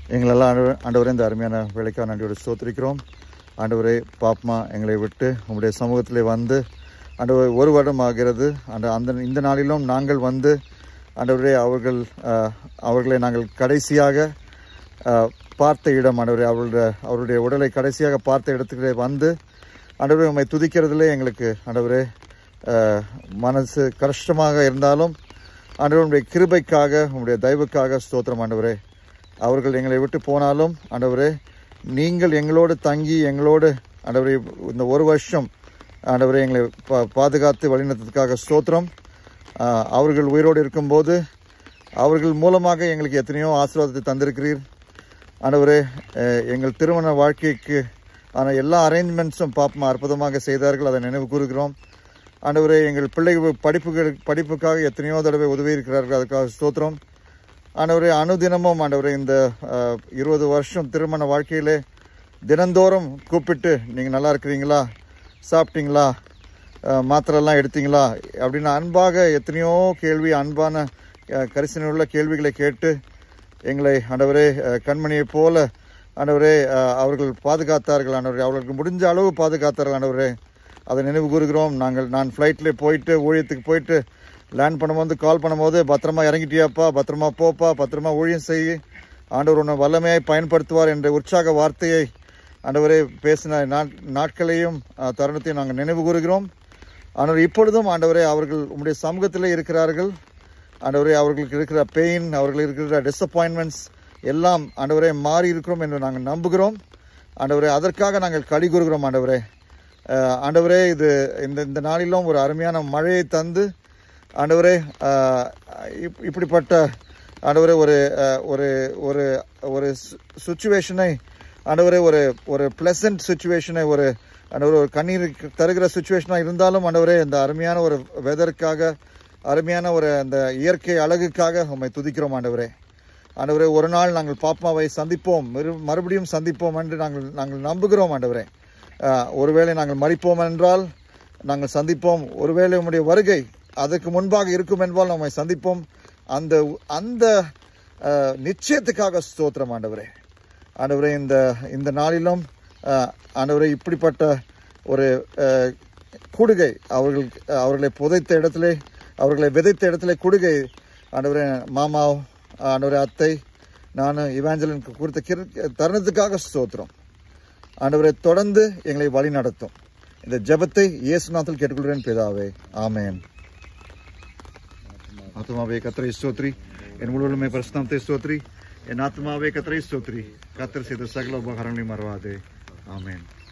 எங்களெல்லாம் ஆண்டு ஆண்டவரே இந்த அருமையான வேலைக்காக நன்றியோடு ஸ்தோத்திரிக்கிறோம் ஆண்டவரே பாப்மா எங்களை விட்டு உங்களுடைய சமூகத்திலே வந்து ஆண்டவர் ஒரு வருடம் ஆகிறது அந்த அந்த இந்த நாளிலும் நாங்கள் வந்து ஆண்டவரே அவர்கள் அஹ், அவர்களை நாங்கள் கடைசியாக அஹ், பார்த்த இடம் ஆண்டவரே அவருடைய அவருடைய உடலை கடைசியாக பார்த்த இடத்துக்கு வந்து ஆண்டவரே உண்மை துதிக்கிறதுலே எங்களுக்கு ஆண்டவரே அஹ், மனசு கஷ்டமாக இருந்தாலும் ஆண்டவர் உங்களுடைய கிருபைக்காக உங்களுடைய தயவுக்காக ஸ்தோத்திரம் ஆண்டவரே அவர்கள் எங்களை விட்டு போனாலும் ஆண்டவரே நீங்கள் எங்களோடு தங்கி எங்களோடு ஆண்டவரே இந்த ஒரு வருஷம் ஆண்டவரே எங்களை பா பாதுகாத்து வழிநடத்ததுக்காக ஸ்தோத்திரம் ஆஹ், அவர்கள் உயிரோடு இருக்கும்போது அவர்கள் மூலமாக எங்களுக்கு எத்தனையோ ஆசீர்வாதத்தை தந்திருக்கிறீர் ஆண்டவரே அஹ், எங்கள் திருமண வாழ்க்கைக்கு ஆன எல்லா அரேஞ்ச்மெண்ட்ஸும் பாப்பமா அற்புதமாக செய்தார்கள் அதை நினைவு கூறுகிறோம் ஆண்டவரே எங்கள் பிள்ளைகள் படிப்புகள் படிப்புக்காக எத்தனையோ தடவை உதவி இருக்கிறார்கள் அதுக்காக ஸ்தோத்திரம் ஆண்டவரே அனுதினமும் ஆண்டவரே இந்த அஹ், இருபது வருஷம் திருமண வாழ்க்கையிலே தினந்தோறும் கூப்பிட்டு நீங்கள் நல்லா இருக்கிறீங்களா சாப்பிட்டீங்களா அஹ், மாத்திரைலாம் எடுத்தீங்களா அப்படின்னு அன்பாக எத்தனையோ கேள்வி அன்பான அஹ், கரிசனையுள்ள கேள்விகளை கேட்டு எங்களை ஆண்டவரே அஹ், கண்மணியைப் போல ஆண்டவரே அஹ், அவர்கள் பாதுகாத்தார்கள் ஆண்டவரே அவர்களுக்கு முடிஞ்ச அளவு பாதுகாத்தார்கள் ஆண்டவரே அதை நினைவு கூறுகிறோம் நாங்கள் நான் ஃப்ளைட்டில் போயிட்டு ஊழியத்துக்கு போயிட்டு லேண்ட் பண்ணும்போது கால் பண்ணும்போது பத்திரமா இறங்கிட்டியாப்பா பத்திரமா போப்பா பத்திரமா ஊழியம் செய் ஆண்டவர் உன்னை வல்லமையாய் பயன்படுத்துவார் என்ற உற்சாக வார்த்தையை ஆண்டவரே பேசின நாட்- நாட்களையும் அஹ், தருணத்தையும் நாங்கள் நினைவு கூறுகிறோம் ஆண்டவர் இப்பொழுதும் ஆண்டவரே அவர்கள் உம்முடைய சமூகத்திலே இருக்கிறார்கள் ஆண்டவரே அவர்களுக்கு இருக்கிற பெயின் அவர்களுக்கு இருக்கிற டிசப்பாயின்மெண்ட்ஸ் எல்லாம் ஆண்டவரே மாறி இருக்கிறோம் என்று நாங்கள் நம்புகிறோம் ஆண்டவரே அதற்காக நாங்கள் களி கூறுகிறோம் ஆண்டவரே அஹ், ஆண்டவரே இது இந்த இந்த நாளிலும் ஒரு அருமையான மழையை தந்து ஆண்டவரே அஹ், இப்- இப்படிப்பட்ட ஆண்டவரே ஒரு அஹ், ஒரு ஒரு ஒரு சுச்சுவேஷனை ஆண்டவரே ஒரு ஒரு பிளசன்ட் சுச்சுவேஷனை ஒரு ஆண்டவரே ஒரு கண்ணீர் தருகிற சுச்சுவேஷனாக இருந்தாலும் ஆண்டவரே இந்த அருமையான ஒரு வெதருக்காக அருமையான ஒரு அந்த இயற்கை அழகுக்காக உம்மை துதிக்கிறோம் ஆண்டவரே ஆண்டவரே ஒரு நாள் நாங்கள் பாப்மாவை சந்திப்போம் மறு- மறுபடியும் சந்திப்போம் என்று நாங்கள் நாங்கள் நம்புகிறோம் ஆண்டவரே அஹ், ஒருவேளை நாங்கள் மறிப்போம் என்றால் நாங்கள் சந்திப்போம் ஒருவேளை உம்முடைய வருகை அதற்கு முன்பாக இருக்கும் என்பால் நம்மை சந்திப்போம் அந்த அந்த அஹ், நிச்சயத்துக்காக ஸ்தோத்திரம் ஆண்டவரே ஆண்டவரே இந்த இந்த நாளிலும் அஹ், ஆண்டவரே இப்படிப்பட்ட ஒரு அஹ், கூடுகை அவர்கள் அவர்களை புதைத்த இடத்திலே அவர்களை விதைத்த இடத்திலே கூடுகை ஆண்டவரே மாமா ஆண்டவரே அத்தை நான் இவாஞ்சலினுக்கு கொடுத்த கிரு தருணத்துக்காக ஸ்தோத்திரம் ஆண்டவரை தொடர்ந்து எங்களை வழி நடத்தும் இந்த ஜெபத்தை இயேசுநாத்தில் கேட்டுக்கொள்கிறேன் பிதாவே ஆமென் ஆத்மாவே கத்திரை ஸ்தோத்ரி என் முழுவதுமே பிரஸ்தாமத்தை ஸ்தோத்ரி என் ஆத்மாவே கத்திரை ஸ்தோத்ரி கத்தர் செய்த சகல உபகாரங்களையும் மறவாதே ஆமென்